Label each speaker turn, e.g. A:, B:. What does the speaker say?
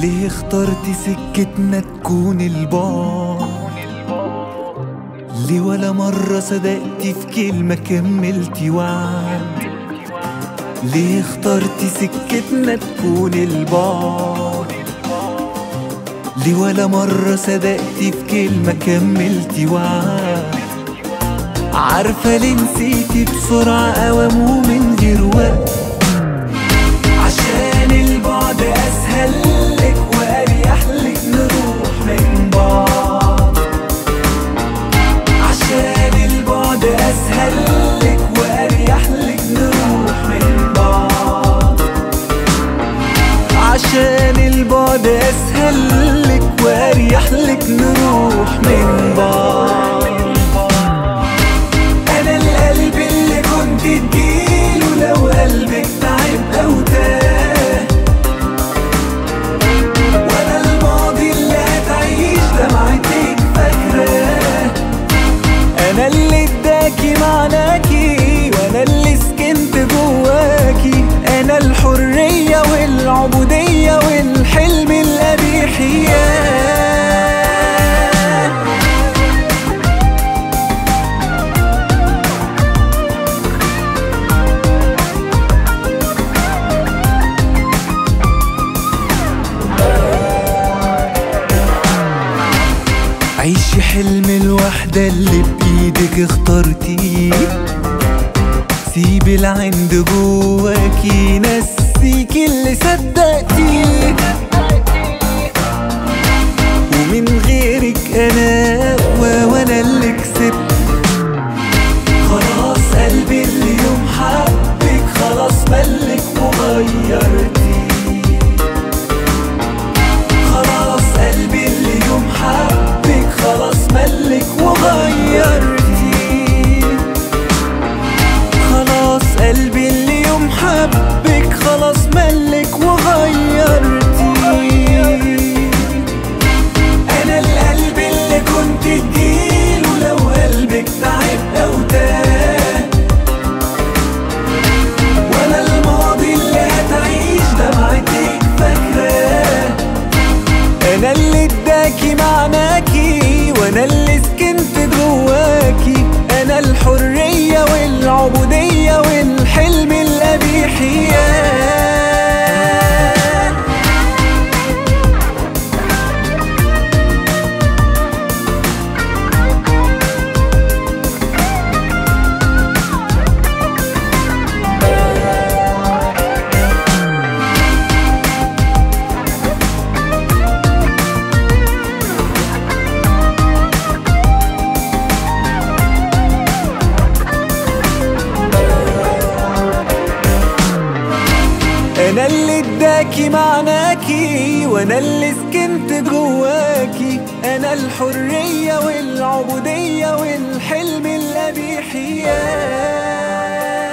A: ليه اخترت سكتنا تكون البعد ليه ولا مرة صدقتي في كلمة كملتي وعد ليه اخترت سكتنا تكون البعد ليه ولا مرة صدقتي في كلمة كملتي وعد عارفة ليه نسيتي بسرعة أوام ومن غير وقت عشان البعد أسهل لك وأريح لك نروح من بعض عشان البعد أسهل لك وأريح لك نروح من بعض عشان البعد أسهل لك وأريح لك نروح من بعض أنا القلب اللي كنت تجيله لو قلبك تعب أو تاه وأنا الماضي اللي هتعيش دمعتك فاكراه أنا اللي اداكي معناكي وأنا اللي سكنت جواكي أنا الحرية والعبودية والحلم الأبيحية عيشي حلم الوحدة اللي بإيدك اخترتيه سيبي العند جواكي نسيكي اللي صدقتيه ومن غيرك انا اقوى وانا اللي كسبت خلاص قلبي اللي يوم حبك خلاص ملك وغيرتي خلاص قلبي اللي يوم حبك خلاص ملك وغيرتي خلاص قلبي اللي يوم حبك خلاص ملك وغيرتي انا القلب اللي كنت تجيله لو قلبك تعب او تاه وانا الماضي اللي هتعيش دمعتك فاكراه انا اللي اداكي معناكي وانا اللي سكنت جواكي انا الحرية والعبودية والحلم الأبيحية انا اللي اداكي معناكي وانا اللي سكنت جواكي انا الحرية والعبودية والحلم الأبيحية